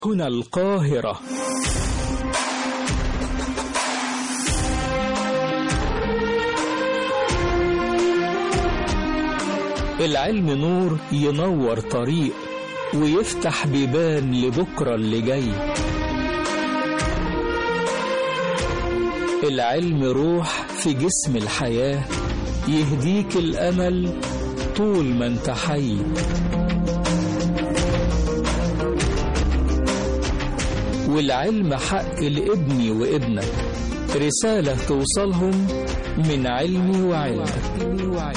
هنا القاهرة العلم نور ينور طريق ويفتح بيبان لبكرة اللي جاي العلم روح في جسم الحياة يهديك الأمل طول ما انت حي والعلم حق لابني وابنك رسالة توصلهم من علمي وعلمك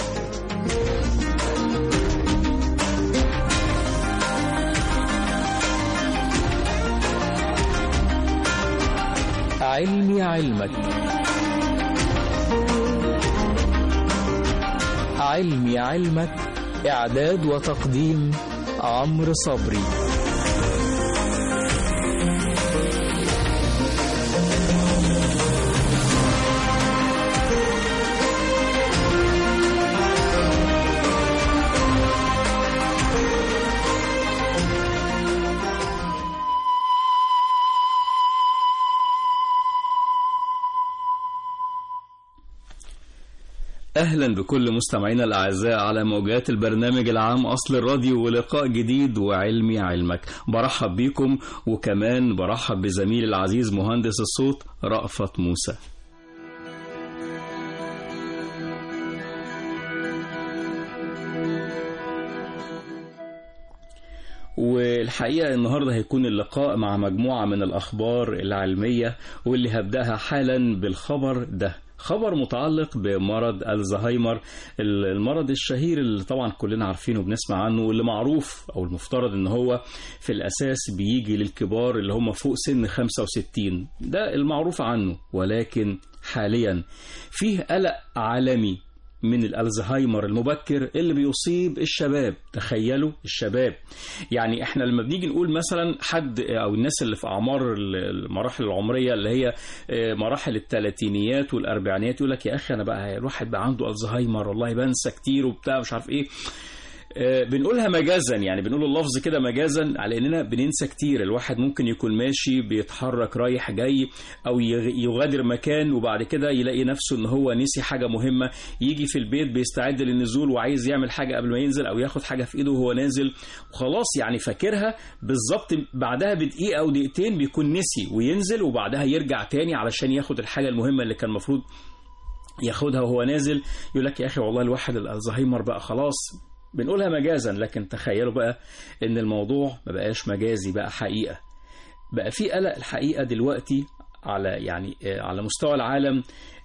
علمي علمك علمي علمك إعداد وتقديم عمرو صبري أهلا بكل مستمعينا الأعزاء على موجات البرنامج العام أصل الراديو ولقاء جديد وعلمي علمك برحب بيكم وكمان برحب بزميلي العزيز مهندس الصوت رأفت موسى والحقيقة النهاردة هيكون اللقاء مع مجموعة من الأخبار العلمية واللي هبدأها حالا بالخبر ده خبر متعلق بمرض الزهايمر المرض الشهير اللي طبعا كلنا عارفينه وبنسمع عنه واللي معروف او المفترض ان هو في الاساس بيجي للكبار اللي هم فوق سن 65 ده المعروف عنه ولكن حاليا فيه قلق عالمي من الالزهايمر المبكر اللي بيصيب الشباب تخيلوا الشباب يعني احنا لما بنيجي نقول مثلا حد او الناس اللي في اعمار المراحل العمريه اللي هي مراحل الثلاثينيات والاربعينيات يقول لك يا اخي انا بقى الواحد بقى عنده الزهايمر والله بنسى كتير وبتاع مش عارف ايه بنقولها مجازا يعني بنقول اللفظ كده مجازا على اننا بننسى كتير الواحد ممكن يكون ماشي بيتحرك رايح جاي او يغادر مكان وبعد كده يلاقي نفسه ان هو نسي حاجه مهمه يجي في البيت بيستعد للنزول وعايز يعمل حاجه قبل ما ينزل او ياخد حاجه في ايده وهو نازل وخلاص يعني فاكرها بالظبط بعدها بدقيقه او دقيقتين بيكون نسي وينزل وبعدها يرجع تاني علشان ياخد الحاجه المهمه اللي كان المفروض ياخدها وهو نازل يقول لك يا اخي والله الواحد الزهايمر بقى خلاص بنقولها مجازا لكن تخيلوا بقى ان الموضوع ما بقاش مجازي بقى حقيقة بقى في قلق الحقيقة دلوقتي على يعني على مستوى العالم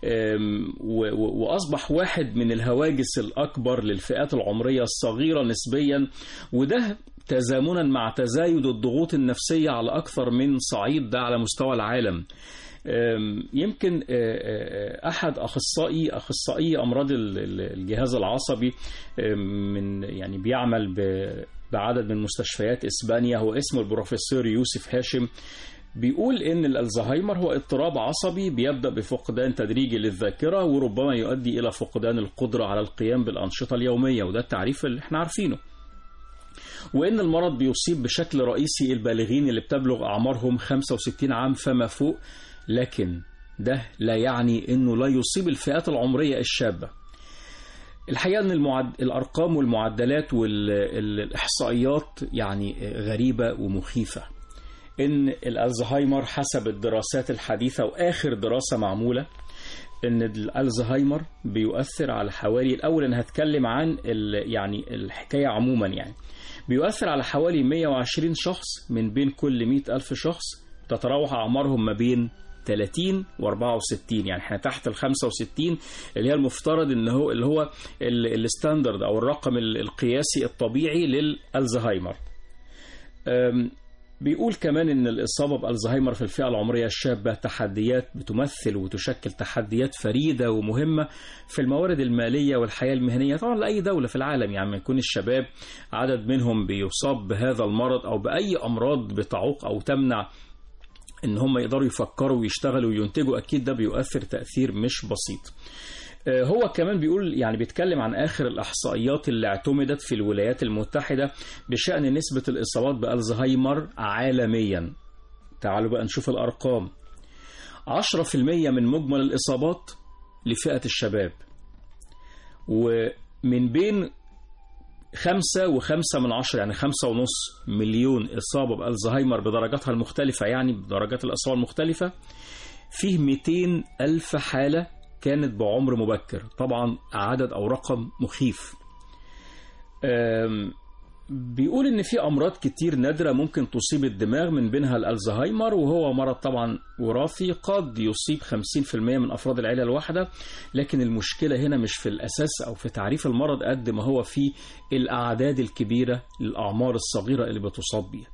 واصبح واحد من الهواجس الاكبر للفئات العمريه الصغيره نسبيا وده تزامنا مع تزايد الضغوط النفسيه على اكثر من صعيد ده على مستوى العالم يمكن احد اخصائي اخصائي امراض الجهاز العصبي من يعني بيعمل بعدد من مستشفيات اسبانيا هو اسمه البروفيسور يوسف هاشم بيقول ان الالزهايمر هو اضطراب عصبي بيبدا بفقدان تدريجي للذاكره وربما يؤدي الى فقدان القدره على القيام بالانشطه اليوميه وده التعريف اللي احنا عارفينه وإن المرض بيصيب بشكل رئيسي البالغين اللي بتبلغ أعمارهم 65 عام فما فوق لكن ده لا يعني أنه لا يصيب الفئات العمرية الشابة الحقيقة أن المعد... الأرقام والمعدلات والإحصائيات يعني غريبة ومخيفة إن الألزهايمر حسب الدراسات الحديثة وآخر دراسة معمولة ان الالزهايمر بيؤثر على حوالي الاول انا هتكلم عن يعني الحكايه عموما يعني بيؤثر على حوالي 120 شخص من بين كل 100 ألف شخص تتراوح أعمارهم ما بين 30 و64 يعني احنا تحت ال 65 اللي هي المفترض ان هو اللي هو الستاندرد او الرقم القياسي الطبيعي للالزهايمر بيقول كمان ان الاصابه بالزهايمر في الفئه العمريه الشابه تحديات بتمثل وتشكل تحديات فريده ومهمه في الموارد الماليه والحياه المهنيه طبعا لاي دوله في العالم يعني يكون الشباب عدد منهم بيصاب بهذا المرض او باي امراض بتعوق او تمنع ان هم يقدروا يفكروا ويشتغلوا وينتجوا اكيد ده بيؤثر تاثير مش بسيط آه، هو كمان بيقول يعني بيتكلم عن آخر الإحصائيات اللي اعتمدت في الولايات المتحدة بشأن نسبة الإصابات بألزهايمر عالميا تعالوا بقى نشوف الأرقام 10% من مجمل الإصابات لفئة الشباب ومن بين خمسة وخمسة من عشرة يعني خمسة ونص مليون إصابة بألزهايمر بدرجاتها المختلفة يعني بدرجات الإصابة المختلفة فيه 200 ألف حالة كانت بعمر مبكر طبعا عدد أو رقم مخيف أم، بيقول ان في امراض كتير نادره ممكن تصيب الدماغ من بينها الالزهايمر وهو مرض طبعا وراثي قد يصيب 50% من افراد العيله الواحده لكن المشكله هنا مش في الاساس او في تعريف المرض قد ما هو في الاعداد الكبيره للاعمار الصغيره اللي بتصاب بيها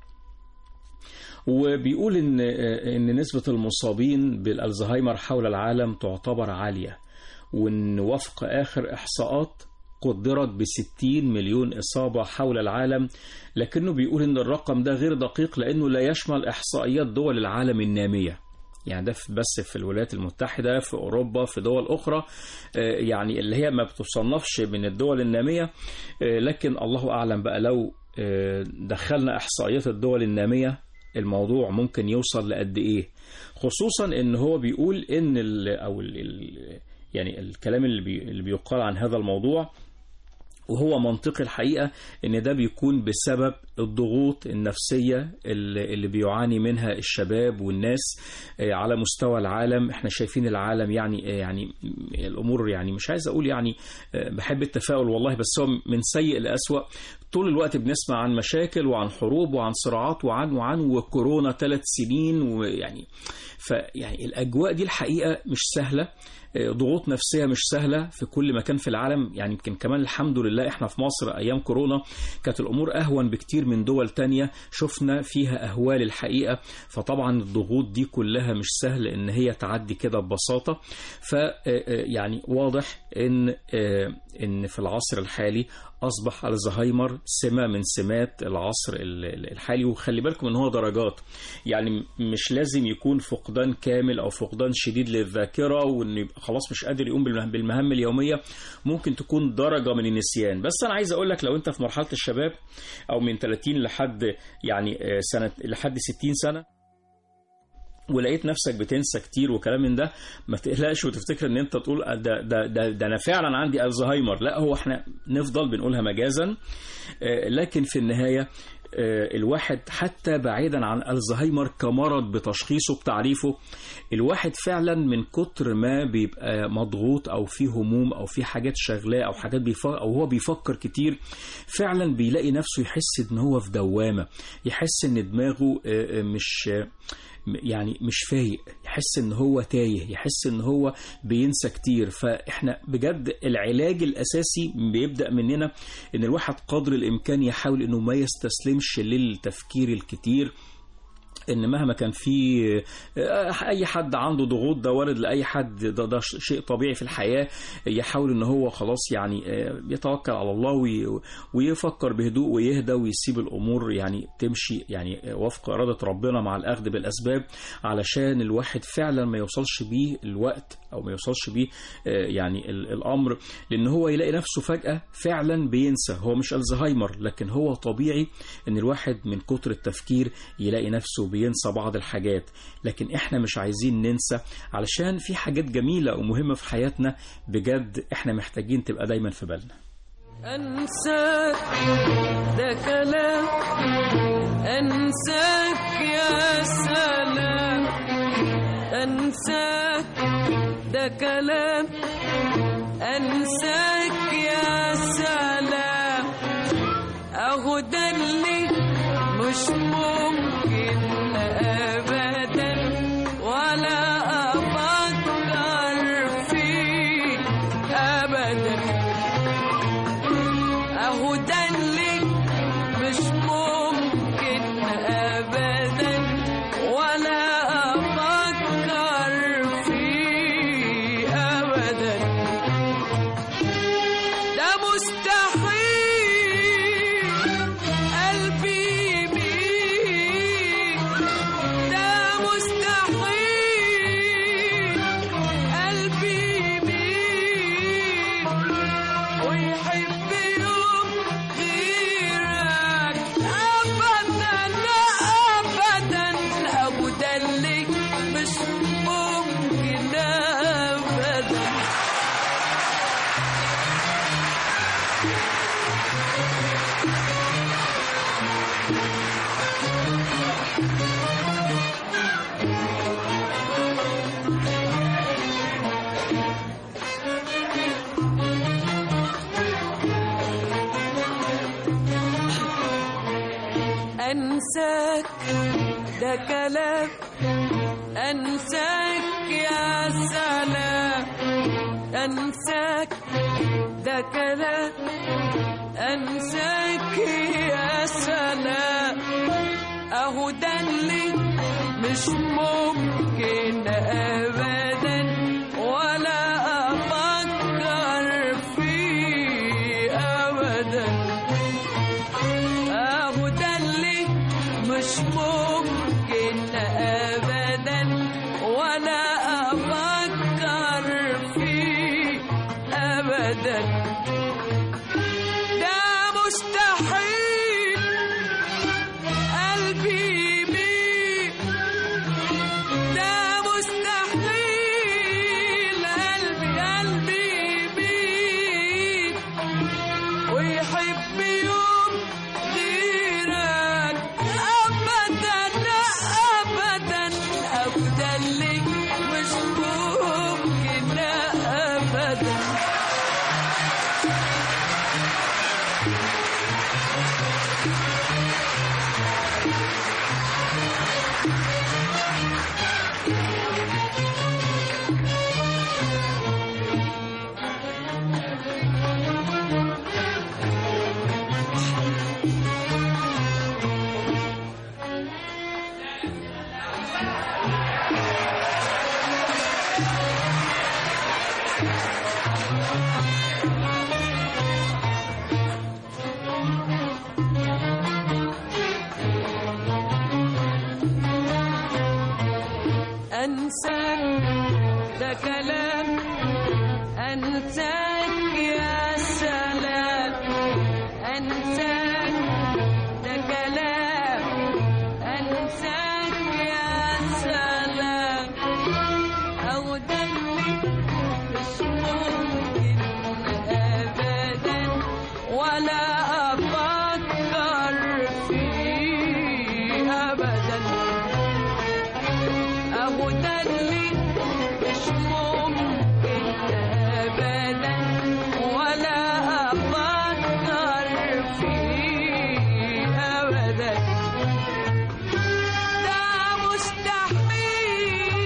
وبيقول ان ان نسبه المصابين بالالزهايمر حول العالم تعتبر عاليه وان وفق اخر احصاءات قدرت ب 60 مليون إصابة حول العالم لكنه بيقول إن الرقم ده غير دقيق لأنه لا يشمل إحصائيات دول العالم النامية يعني ده في- بس في الولايات المتحدة في أوروبا في دول أخرى آه، يعني اللي هي ما بتصنفش من الدول النامية آه، لكن الله أعلم بقى لو آه، دخلنا إحصائيات الدول النامية الموضوع ممكن يوصل لقد إيه خصوصا إن هو بيقول إن ال أو ال ال يعني الكلام اللي, بي اللي بيقال عن هذا الموضوع وهو منطقي الحقيقة ان ده بيكون بسبب الضغوط النفسية اللي اللي بيعاني منها الشباب والناس آه، على مستوى العالم احنا شايفين العالم يعني آه، يعني الامور يعني مش عايز اقول يعني آه، بحب التفاؤل والله بس هو من سيء لأسوأ طول الوقت بنسمع عن مشاكل وعن حروب وعن صراعات وعن وعن وكورونا ثلاث سنين ويعني فيعني الاجواء دي الحقيقه مش سهله آه، ضغوط نفسيه مش سهله في كل مكان في العالم يعني يمكن كمان الحمد لله احنا في مصر ايام كورونا كانت الامور اهون بكتير من دول تانية شفنا فيها اهوال الحقيقه فطبعا الضغوط دي كلها مش سهل ان هي تعدي كده ببساطه ف آه، آه، يعني واضح ان آه، ان في العصر الحالي اصبح الزهايمر سمه من سمات العصر ال- ال- الحالي وخلي بالكم ان هو درجات يعني مش لازم يكون فقدان كامل او فقدان شديد للذاكره وانه يبقى خلاص مش قادر يقوم بالمه- بالمهام اليوميه ممكن تكون درجه من النسيان بس انا عايز اقول لك لو انت في مرحله الشباب او من 30 لحد يعني آه، سنه لحد 60 سنه ولقيت نفسك بتنسى كتير وكلام من ده ما تقلقش وتفتكر ان انت تقول ده ده ده, ده انا فعلا عندي الزهايمر لا هو احنا نفضل بنقولها مجازا آه، لكن في النهايه آه، الواحد حتى بعيدا عن الزهايمر كمرض بتشخيصه بتعريفه الواحد فعلا من كتر ما بيبقى مضغوط او في هموم او في حاجات شغلاه او حاجات بيفكر او هو بيفكر كتير فعلا بيلاقي نفسه يحس ان هو في دوامه يحس ان دماغه آه، آه، مش آه، يعني مش فايق يحس ان هو تايه يحس ان هو بينسى كتير فاحنا بجد العلاج الاساسي بيبدا مننا ان الواحد قدر الامكان يحاول انه ما يستسلمش للتفكير الكتير ان مهما كان في آه، اي حد عنده ضغوط ده وارد لاي حد ده, ده شيء طبيعي في الحياه يحاول ان هو خلاص يعني آه، يتوكل على الله وي- ويفكر بهدوء ويهدى ويسيب الامور يعني تمشي يعني وفق اراده ربنا مع الاخذ بالاسباب علشان الواحد فعلا ما يوصلش بيه الوقت او ما يوصلش بيه آه، يعني ال- الامر لان هو يلاقي نفسه فجاه فعلا بينسى هو مش الزهايمر لكن هو طبيعي ان الواحد من كتر التفكير يلاقي نفسه بينسى بعض الحاجات لكن احنا مش عايزين ننسى علشان في حاجات جميله ومهمه في حياتنا بجد احنا محتاجين تبقى دايما في بالنا أنساك ده كلام أنساك يا سلام أنساك ده كلام أنساك يا سلام أهو ده اللي مش ممكن أبدا ولا أفكر فيه أبدا اهو ده اللي مش ممكن ابدا ولا افكر فيه ابدا ده كلام أنساك يا سلام أنساك ده كلام أنساك يا سلام أهو ده اللي مش ممكن أبدا ولا أفكر فيه أبدا أهو ده اللي مش ممكن أبدا ولا أفكر فيه أبدا ده مستحيل قلبي بيه ده مستحيل قلبي قلبي بيه ويحب يوم غيرك ابدا ابدا ابدا اللي مش ممكن ابدا أنساك ده كلام أنساك يا سلام أنساك ده كلام أنساك يا سلام أو ده اللي مش ممكن أبدا ولا أفكر فيه أبدا أبو ده اللي مش ممكن أبدا ولا أفكر فيه أبدا ده مستحيل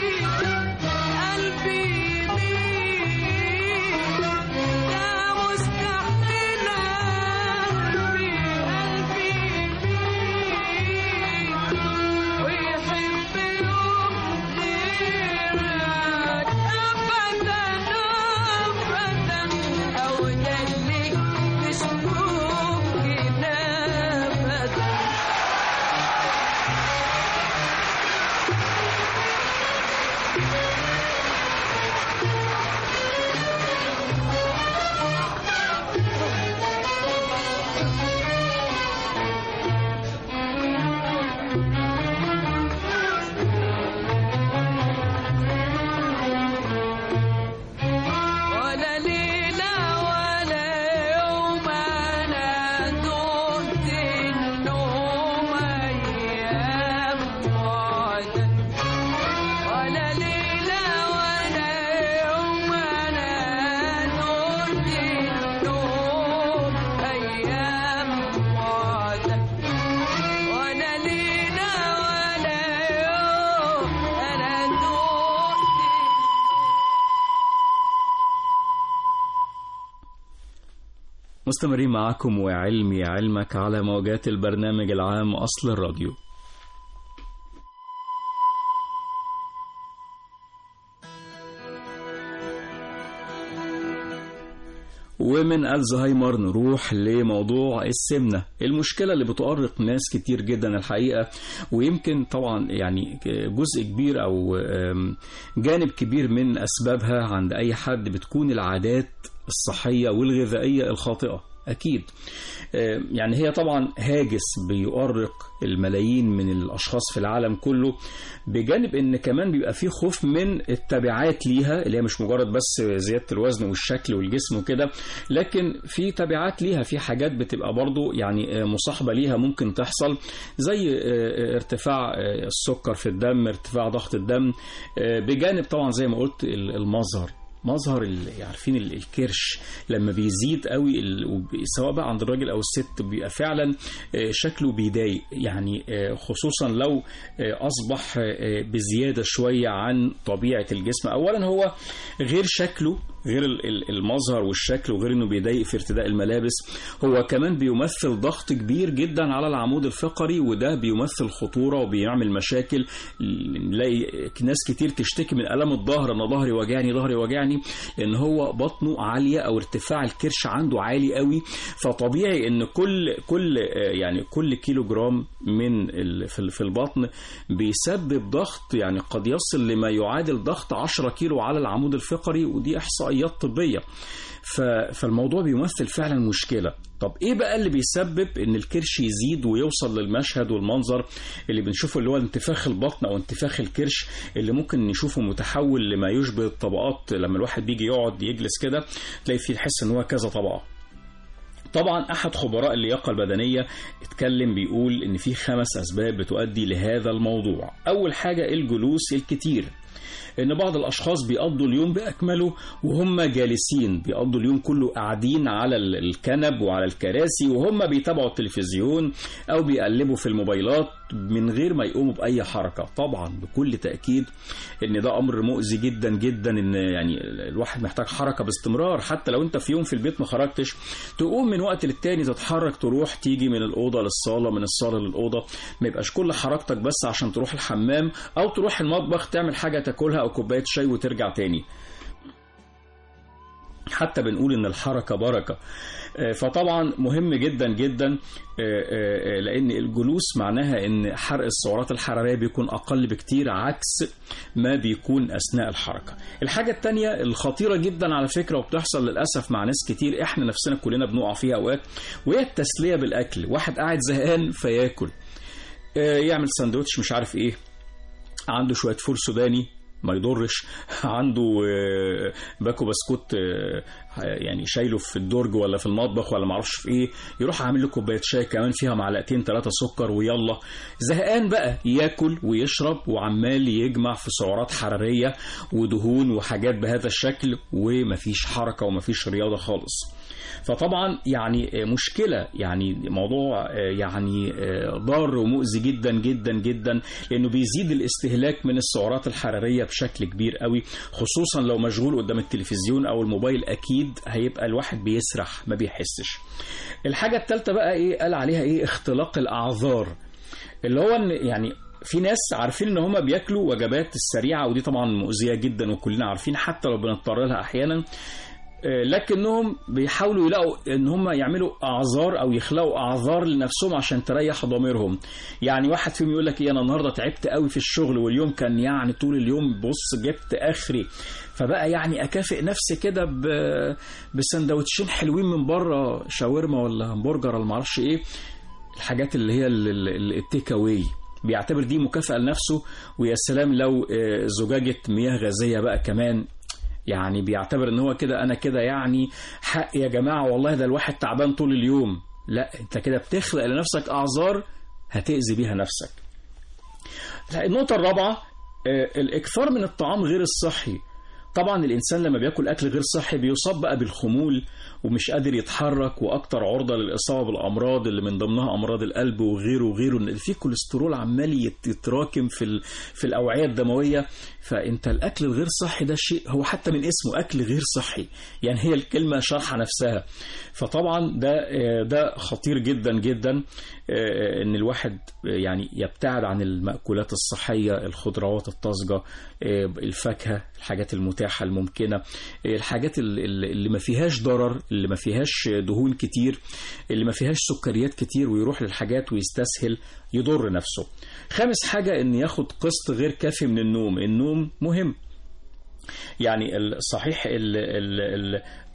قلبي بيه ده مستحيل قلبي قلبي بيه ويحب يوم غيرك أبدا أبدا أو ده اللي مش ممكن أبدا ولا ليلة ولا يوم أنا دقت النوم أيام بعدك ولا ليلة ولا يوم أنا دقت النوم أيام بعدك ولا ليلة ولا يوم أنا دقت مستمرين معكم وعلمي علمك على موجات البرنامج العام أصل الراديو ومن الزهايمر نروح لموضوع السمنة المشكلة اللي بتؤرق ناس كتير جدا الحقيقة ويمكن طبعا يعني جزء كبير أو آم، جانب كبير من أسبابها عند أي حد بتكون العادات الصحية والغذائية الخاطئة أكيد آه، يعني هي طبعا هاجس بيؤرق الملايين من الأشخاص في العالم كله بجانب إن كمان بيبقى فيه خوف من التبعات ليها اللي هي مش مجرد بس زيادة الوزن والشكل والجسم وكده لكن في تبعات ليها في حاجات بتبقى برضو يعني آه، مصاحبة ليها ممكن تحصل زي آه، آه، ارتفاع آه، السكر في الدم ارتفاع ضغط الدم آه، بجانب طبعا زي ما قلت ال- المظهر مظهر ال- عارفين ال- الكرش لما بيزيد قوي ال- وب- سواء بقى عند الراجل او الست بيبقى فعلا آه، شكله بيضايق يعني آه، خصوصا لو آه، اصبح آه، بزياده شويه عن طبيعه الجسم اولا هو غير شكله غير ال- ال- المظهر والشكل وغير انه بيضايق في ارتداء الملابس هو كمان بيمثل ضغط كبير جدا على العمود الفقري وده بيمثل خطوره وبيعمل مشاكل نلاقي ناس كتير تشتكي من الم الظهر انا ظهري وجعني ظهري وجعني لان هو بطنه عاليه او ارتفاع الكرش عنده عالي قوي فطبيعي ان كل كل آه، يعني كل كيلو جرام من ال- في ال- في البطن بيسبب ضغط يعني قد يصل لما يعادل ضغط 10 كيلو على العمود الفقري ودي احصائيات طبيه ف- فالموضوع بيمثل فعلا مشكله طب ايه بقى اللي بيسبب ان الكرش يزيد ويوصل للمشهد والمنظر اللي بنشوفه اللي هو انتفاخ البطن او انتفاخ الكرش اللي ممكن نشوفه متحول لما يشبه الطبقات لما الواحد بيجي يقعد يجلس كده تلاقي فيه تحس ان هو كذا طبقه طبعا احد خبراء اللياقه البدنيه اتكلم بيقول ان في خمس اسباب بتؤدي لهذا الموضوع اول حاجه الجلوس الكتير ان بعض الاشخاص بيقضوا اليوم باكمله وهم جالسين بيقضوا اليوم كله قاعدين على ال- الكنب وعلى الكراسي وهم بيتابعوا التلفزيون او بيقلبوا في الموبايلات من غير ما يقوموا باي حركه طبعا بكل تاكيد ان ده امر مؤذي جدا جدا ان يعني الواحد محتاج حركه باستمرار حتى لو انت في يوم في البيت ما خرجتش تقوم من وقت للتاني تتحرك تروح تيجي من الاوضه للصاله من الصاله للاوضه ما يبقاش كل حركتك بس عشان تروح الحمام او تروح المطبخ تعمل حاجه تاكلها او كوبايه شاي وترجع تاني حتى بنقول ان الحركه بركه آه، فطبعا مهم جدا جدا آه، آه، آه، لان الجلوس معناها ان حرق السعرات الحراريه بيكون اقل بكتير عكس ما بيكون اثناء الحركه الحاجه الثانيه الخطيره جدا على فكره وبتحصل للاسف مع ناس كتير احنا نفسنا كلنا بنقع فيها اوقات وهي التسليه بالاكل واحد قاعد زهقان فياكل آه، يعمل سندوتش مش عارف ايه عنده شويه فول سوداني ما يضرش عنده آه، باكو بسكوت آه، يعني شايله في الدرج ولا في المطبخ ولا معرفش في ايه يروح عامل له كوبايه شاي كمان فيها معلقتين ثلاثه سكر ويلا زهقان بقى ياكل ويشرب وعمال يجمع في سعرات حراريه ودهون وحاجات بهذا الشكل ومفيش حركه ومفيش رياضه خالص فطبعا يعني مشكلة يعني موضوع يعني ضار ومؤذي جدا جدا جدا لأنه بيزيد الاستهلاك من السعرات الحرارية بشكل كبير قوي خصوصا لو مشغول قدام التلفزيون أو الموبايل أكيد هيبقى الواحد بيسرح ما بيحسش الحاجة الثالثة بقى إيه قال عليها إيه اختلاق الأعذار اللي هو إن يعني في ناس عارفين ان هم بياكلوا وجبات السريعه ودي طبعا مؤذيه جدا وكلنا عارفين حتى لو بنضطر لها احيانا آه، لكنهم بيحاولوا يلاقوا ان هم يعملوا اعذار او يخلقوا اعذار لنفسهم عشان تريح ضميرهم يعني واحد فيهم يقول لك ايه انا النهارده تعبت قوي في الشغل واليوم كان يعني طول اليوم بص جبت اخري فبقى يعني اكافئ نفسي كده ب- بسندوتشين حلوين من بره شاورما ولا همبرجر ولا معرفش ايه الحاجات اللي هي ال- ال- التيك اواي بيعتبر دي مكافأة لنفسه ويا سلام لو آه، زجاجة مياه غازية بقى كمان يعني بيعتبر ان هو كده انا كده يعني حق يا جماعة والله ده الواحد تعبان طول اليوم لا انت كده بتخلق لنفسك اعذار هتأذي بيها نفسك النقطة الرابعة آه، الإكثار من الطعام غير الصحي طبعا الإنسان لما بياكل أكل غير صحي بيصاب بقى بالخمول ومش قادر يتحرك وأكتر عرضة للإصابة بالأمراض اللي من ضمنها أمراض القلب وغيره وغيره إن في كوليسترول عمال يت- يتراكم في ال- في الأوعية الدموية فأنت الأكل الغير صحي ده شيء هو حتى من اسمه أكل غير صحي يعني هي الكلمة شرحة نفسها فطبعا ده آه، ده خطير جدا جدا آه، ان الواحد يعني يبتعد عن المأكولات الصحية الخضروات الطازجة آه، الفاكهة الحاجات المتاحة الممكنة آه، الحاجات ال- ال- اللي ما فيهاش ضرر اللي ما فيهاش دهون كتير اللي ما فيهاش سكريات كتير ويروح للحاجات ويستسهل يضر نفسه خامس حاجة ان ياخد قسط غير كافي من النوم النوم مهم يعني ال- صحيح ال ال ال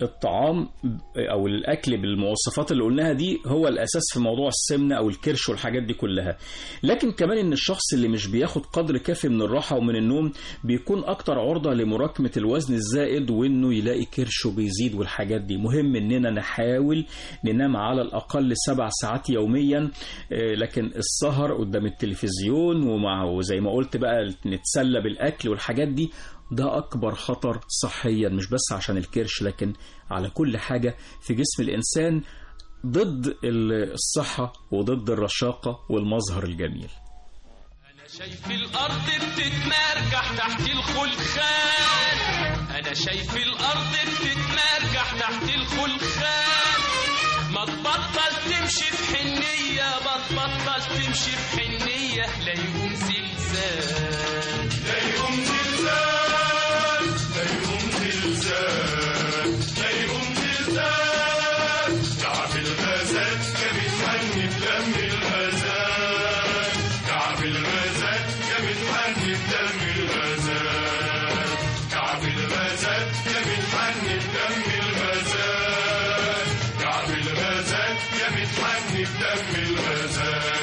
الطعام او الاكل بالمواصفات اللي قلناها دي هو الاساس في موضوع السمنه او الكرش والحاجات دي كلها لكن كمان ان الشخص اللي مش بياخد قدر كافي من الراحه ومن النوم بيكون اكتر عرضه لمراكمه الوزن الزائد وانه يلاقي كرشه بيزيد والحاجات دي مهم اننا نحاول ننام على الاقل سبع ساعات يوميا آه، لكن السهر قدام التلفزيون ومع وزي ما قلت بقى نتسلى بالاكل والحاجات دي ده أكبر خطر صحيا مش بس عشان الكرش لكن على كل حاجة في جسم الإنسان ضد ال- الصحة وضد الرشاقة والمظهر الجميل انا شايف الارض بتتمرجح تحت الخلخال انا شايف الارض بتتمرجح تحت الخلخال ما تبطل تمشي في حنية ما تبطل تمشي في حنية لا يقوم زلزال لا يقوم زلزال لا يقوم زلزال لا يقوم زلزال تعب الغازات كان بتهني بدم الغازات كعب الغازات كان بتحني بدم الغازات كعب الغازات كان بتحني بدم الغازات كعب الغازات كان بتحني بدم الغازات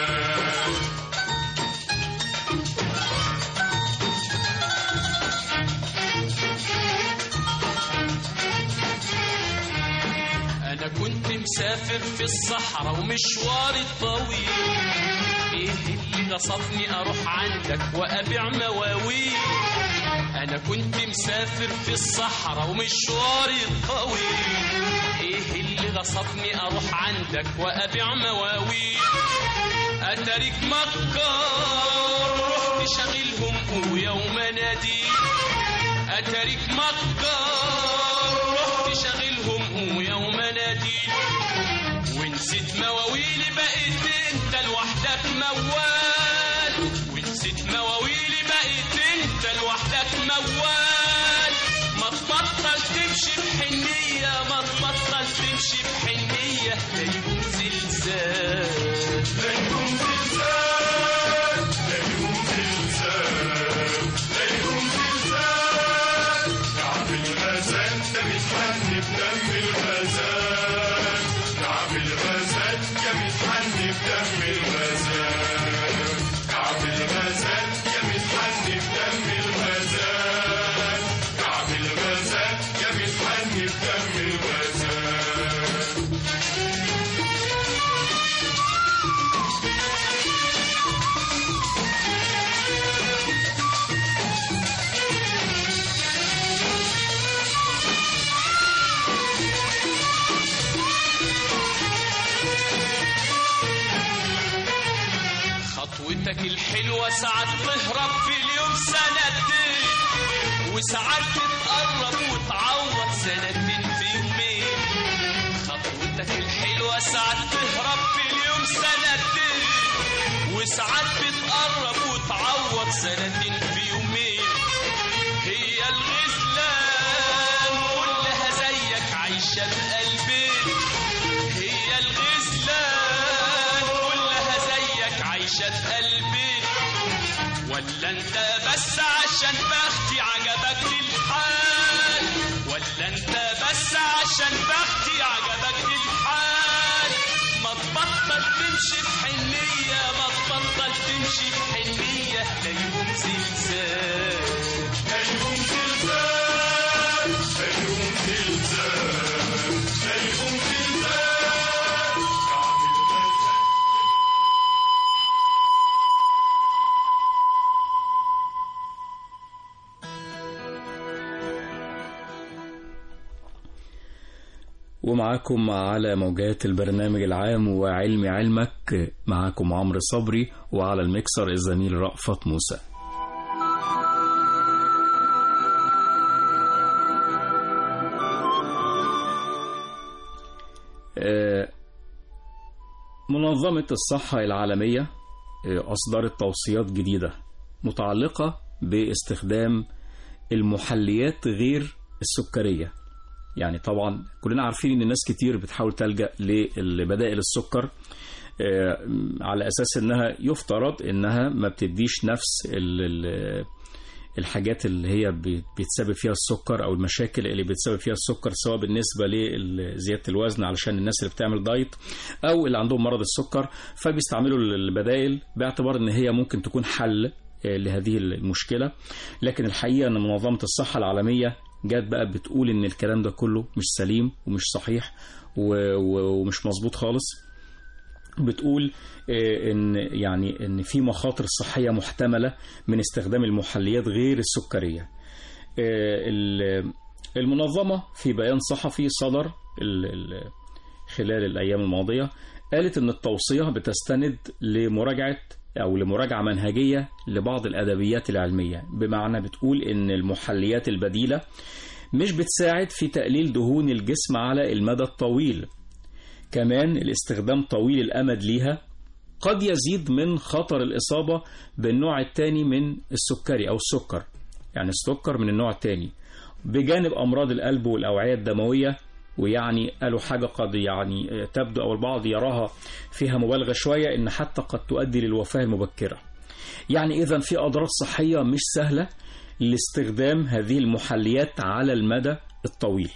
انا كنت مسافر في الصحراء ومشواري طويل ايه اللي غصبني اروح عندك وابيع مواويل انا كنت مسافر في الصحراء ومشواري طويل ايه اللي غصبني اروح عندك وابيع مواويل اتاريك مكار رحت شاغلهم ويوم نادي اتاريك مكار رحت شاغلهم ويوم نادي ونسيت مواويلي بقيت انت لوحدك موال ونسيت مواويلي بقيت انت لوحدك موال ما تبطل تمشي بحنية ما تبطل تمشي بحنية لا يقوم زلزال لا يقوم زلزال لا يقوم زلزال لا يقوم زلزال كعب الغازات ده بيتحني بدم الغازات كعب الغازات ده بيتحني بدم الغازات كعب الغازات ده بيتحني بدم الغازات كعب الغازات ده بيتحني بدم الغازات خطوتك الحلوة ساعات تهرب في اليوم سنتين وساعات تتقرب وتعوض سنتين في يومين خطوتك الحلوة ساعات تهرب في اليوم سنتين وساعات بتقرب وتعوض سنتين في يومين هي الغزلان كلها زيك عايشة بقلبين هي الغزلان كلها زيك عايشة بقلبين ولا انت بس عشان بختي عجبك الحال ولا انت بس عشان بختي عجبك الحال ما تبطل تمشي بحنية ما تبطل تمشي بحنية لا يقوم زلزال لا يقوم زلزال لا يقوم زلزال لا يقوم زلزال ومعاكم على موجات البرنامج العام وعلم علمك معاكم عمرو صبري وعلى المكسر الزميل رأفت موسى آه، منظمة الصحة العالمية آه، أصدرت توصيات جديدة متعلقة باستخدام المحليات غير السكرية يعني طبعا كلنا عارفين ان الناس كتير بتحاول تلجأ لبدائل السكر آه، على اساس انها يفترض انها ما بتديش نفس ال- ال- الحاجات اللي هي بي- بيتسبب فيها السكر او المشاكل اللي بيتسبب فيها السكر سواء بالنسبه لزياده الوزن علشان الناس اللي بتعمل دايت او اللي عندهم مرض السكر فبيستعملوا البدائل باعتبار ان هي ممكن تكون حل آه، لهذه المشكله لكن الحقيقه ان منظمه الصحه العالميه جت بقى بتقول ان الكلام ده كله مش سليم ومش صحيح و- و- ومش مظبوط خالص بتقول آه، ان يعني ان في مخاطر صحيه محتمله من استخدام المحليات غير السكريه آه، ال- المنظمه في بيان صحفي صدر ال- ال- خلال الايام الماضيه قالت ان التوصيه بتستند لمراجعه او لمراجعه منهجيه لبعض الادبيات العلميه بمعنى بتقول ان المحليات البديله مش بتساعد في تقليل دهون الجسم على المدى الطويل كمان الاستخدام طويل الأمد ليها قد يزيد من خطر الإصابة بالنوع الثاني من السكري أو السكر يعني السكر من النوع الثاني بجانب أمراض القلب والأوعية الدموية ويعني قالوا حاجة قد يعني تبدو أو البعض يراها فيها مبالغة شوية إن حتى قد تؤدي للوفاة المبكرة يعني إذا في أضرار صحية مش سهلة لاستخدام هذه المحليات على المدى الطويل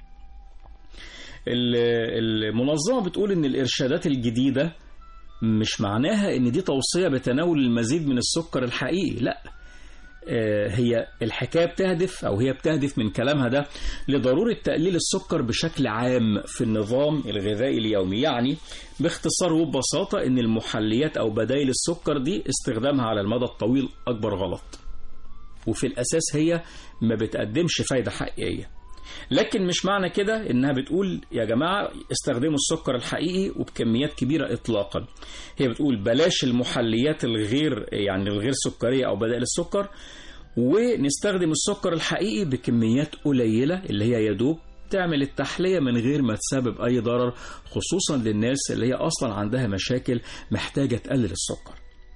ال- المنظمة بتقول إن الإرشادات الجديدة مش معناها إن دي توصية بتناول المزيد من السكر الحقيقي لا آه، هي الحكاية بتهدف أو هي بتهدف من كلامها ده لضرورة تقليل السكر بشكل عام في النظام الغذائي اليومي يعني باختصار وببساطة إن المحليات أو بدائل السكر دي استخدامها على المدى الطويل أكبر غلط وفي الأساس هي ما بتقدمش فايدة حقيقية لكن مش معنى كده انها بتقول يا جماعه استخدموا السكر الحقيقي وبكميات كبيره اطلاقا هي بتقول بلاش المحليات الغير يعني الغير سكريه او بدائل السكر ونستخدم السكر الحقيقي بكميات قليله اللي هي يدوب تعمل التحليه من غير ما تسبب اي ضرر خصوصا للناس اللي هي اصلا عندها مشاكل محتاجه تقلل السكر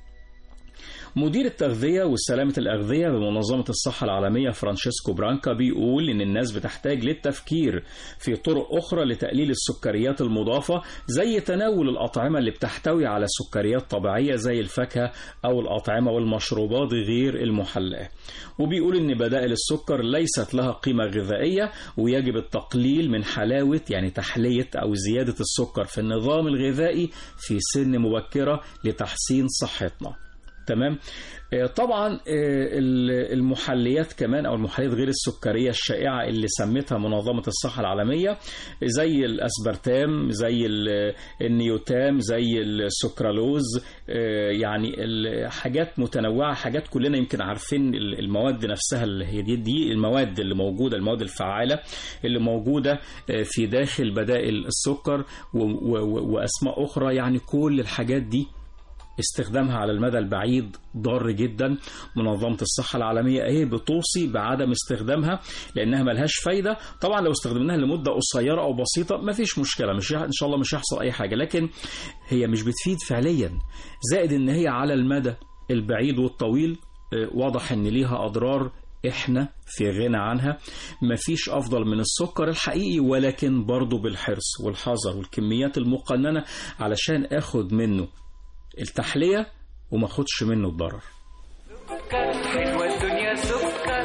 مدير التغذية وسلامة الأغذية بمنظمة الصحة العالمية فرانشيسكو برانكا بيقول إن الناس بتحتاج للتفكير في طرق أخرى لتقليل السكريات المضافة زي تناول الأطعمة اللي بتحتوي على سكريات طبيعية زي الفاكهة أو الأطعمة والمشروبات غير المحلاة وبيقول إن بدائل السكر ليست لها قيمة غذائية ويجب التقليل من حلاوة يعني تحلية أو زيادة السكر في النظام الغذائي في سن مبكرة لتحسين صحتنا تمام آه، طبعا آه، ال- المحليات كمان او المحليات غير السكريه الشائعه اللي سمتها منظمه الصحه العالميه زي الاسبرتام زي ال- النيوتام زي السكرالوز آه، يعني الحاجات متنوعه حاجات كلنا يمكن عارفين ال- المواد نفسها اللي هي دي, دي المواد اللي موجوده المواد الفعاله اللي موجوده آه، في داخل بدائل السكر و- و- و- واسماء اخرى يعني كل الحاجات دي استخدامها على المدى البعيد ضار جدا منظمة الصحة العالمية اهي بتوصي بعدم استخدامها لانها ملهاش فايدة طبعا لو استخدمناها لمدة قصيرة او بسيطة مفيش مشكلة مش ان شاء الله مش هيحصل اي حاجة لكن هي مش بتفيد فعليا زائد ان هي على المدى البعيد والطويل آه، واضح ان ليها اضرار احنا في غنى عنها مفيش افضل من السكر الحقيقي ولكن برضه بالحرص والحذر والكميات المقننة علشان اخد منه التحلية وما اخدش منه الضرر سكر حلوة الدنيا سكر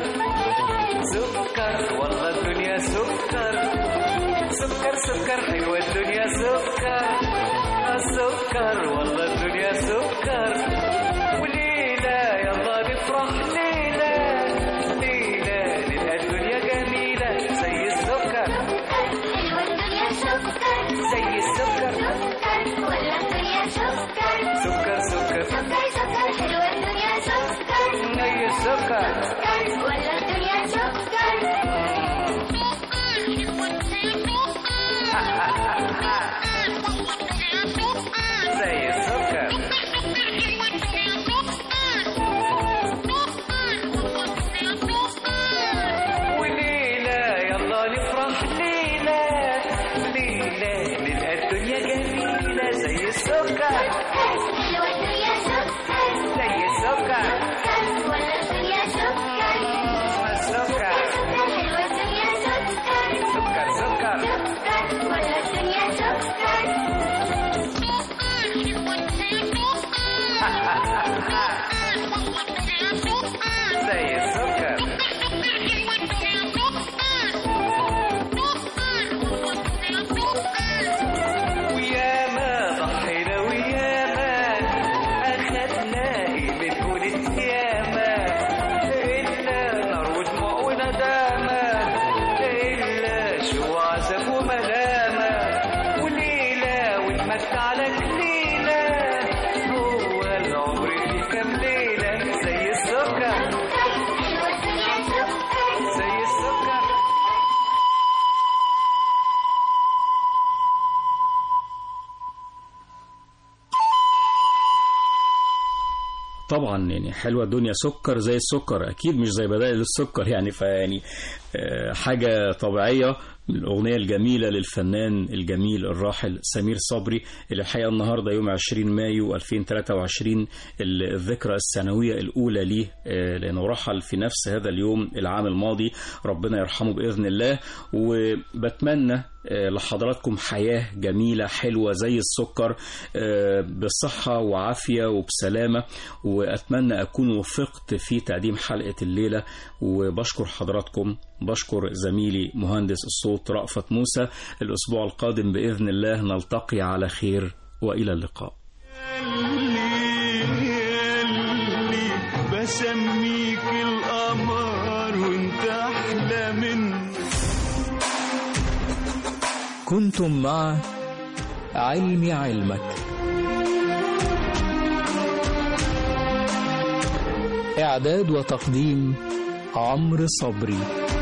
سكر والله الدنيا سكر سكر سكر حلوة الدنيا سكر آه سكر والله الدنيا سكر وليلة يلا نفرح ليلة ليلة نلقى الدنيا جميلة زي السكر حلوة الدنيا سكر زي السكر سكر ولا الدنيا سكر سكر سكر سكر سكر حلوة الدنيا سكر زي السكر سكر ولا الدنيا سكر زي السكر وليلة يلا نفرح ليلة ليلة نلقى الدنيا جميلة زي السكر حلوة الدنيا سكر زي السكر سكر ولا الدنيا سكر السكر سكر حلوة الدنيا سكر سكر سكر سكر ولا الدنيا سكر زي السكر طبعا يعني حلوة الدنيا سكر زي السكر أكيد مش زي بدائل السكر يعني فيعني آه، حاجة طبيعية الأغنية الجميلة للفنان الجميل الراحل سمير صبري اللي الحقيقة النهاردة يوم 20 مايو 2023 الذكرى السنوية الأولى ليه آه، لأنه رحل في نفس هذا اليوم العام الماضي ربنا يرحمه بإذن الله وبتمنى آه، لحضراتكم حياة جميلة حلوة زي السكر آه، بصحة وعافية وبسلامة وأتمنى أكون وفقت في تقديم حلقة الليلة وبشكر حضراتكم بشكر زميلي مهندس الصوت رأفت موسى الأسبوع القادم بإذن الله نلتقي على خير وإلى اللقاء اللي بسميك القمر وانت احلى من كنتم مع علم علمك إعداد وتقديم عمرو صبري